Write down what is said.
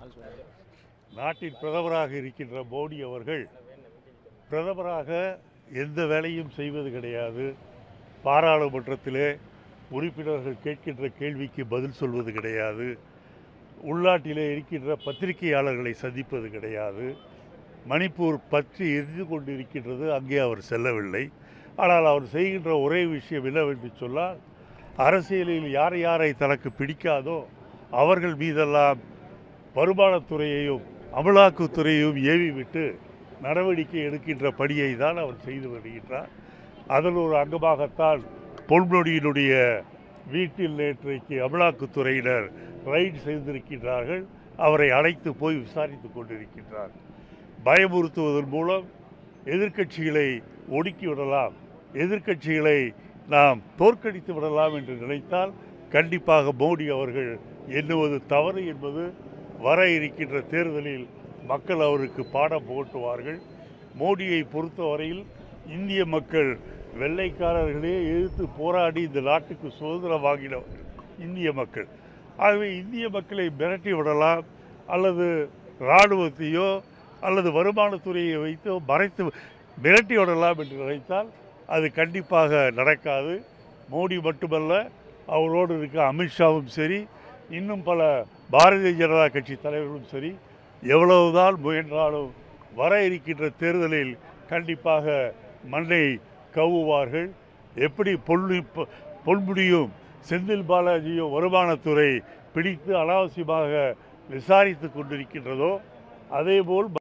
நாட்டின் பிரதமராக இருக்கின்ற மோடி அவர்கள் பிரதமராக எந்த வேலையும் செய்வது கிடையாது பாராளுமன்றத்திலே உறுப்பினர்கள் கேட்கின்ற கேள்விக்கு பதில் சொல்வது கிடையாது உள்நாட்டிலே இருக்கின்ற பத்திரிகையாளர்களை சந்திப்பது கிடையாது மணிப்பூர் பற்றி எரிந்து கொண்டு இருக்கின்றது அங்கே அவர் செல்லவில்லை ஆனால் அவர் செய்கின்ற ஒரே விஷயம் என்னவென்று சொன்னால் அரசியலில் யார் யாரை தனக்கு பிடிக்காதோ அவர்கள் மீதெல்லாம் வருமானத்துறையையும் அமலாக்கத்துறையையும் ஏவி விட்டு நடவடிக்கை எடுக்கின்ற பணியை தான் அவர் செய்து வருகின்றார் அதில் ஒரு அங்கமாகத்தான் பொன்முடியினுடைய வீட்டில் நேற்றைக்கு அமலாக்கத்துறையினர் ரைடு செய்திருக்கின்றார்கள் அவரை அழைத்து போய் விசாரித்து கொண்டிருக்கின்றார் பயமுறுத்துவதன் மூலம் எதிர்க்கட்சிகளை ஒடுக்கி விடலாம் எதிர்க்கட்சிகளை நாம் தோற்கடித்து விடலாம் என்று நினைத்தால் கண்டிப்பாக மோடி அவர்கள் எண்ணுவது தவறு என்பது வர இருக்கின்ற தேர்தலில் மக்கள் அவருக்கு பாடம் புகட்டுவார்கள் மோடியை பொறுத்தவரையில் இந்திய மக்கள் வெள்ளைக்காரர்களே எதிர்த்து போராடி இந்த நாட்டுக்கு சுதந்திரம் வாங்கினவர்கள் இந்திய மக்கள் ஆகவே இந்திய மக்களை மிரட்டி விடலாம் அல்லது இராணுவத்தையோ அல்லது வருமானத்துறையை வைத்தோ மறைத்து மிரட்டி விடலாம் என்று நினைத்தால் அது கண்டிப்பாக நடக்காது மோடி மட்டுமல்ல அவரோடு இருக்க அமித்ஷாவும் சரி இன்னும் பல பாரதிய ஜனதா கட்சி தலைவர்களும் சரி எவ்வளவுதான் முயன்றாலும் வர இருக்கின்ற தேர்தலில் கண்டிப்பாக மண்ணை கவ்வுவார்கள் எப்படி பொல்லு பொன்முடியும் செந்தில் பாலாஜியும் வருமானத்துறை பிடித்து அனாவசியமாக விசாரித்து கொண்டிருக்கின்றதோ அதேபோல்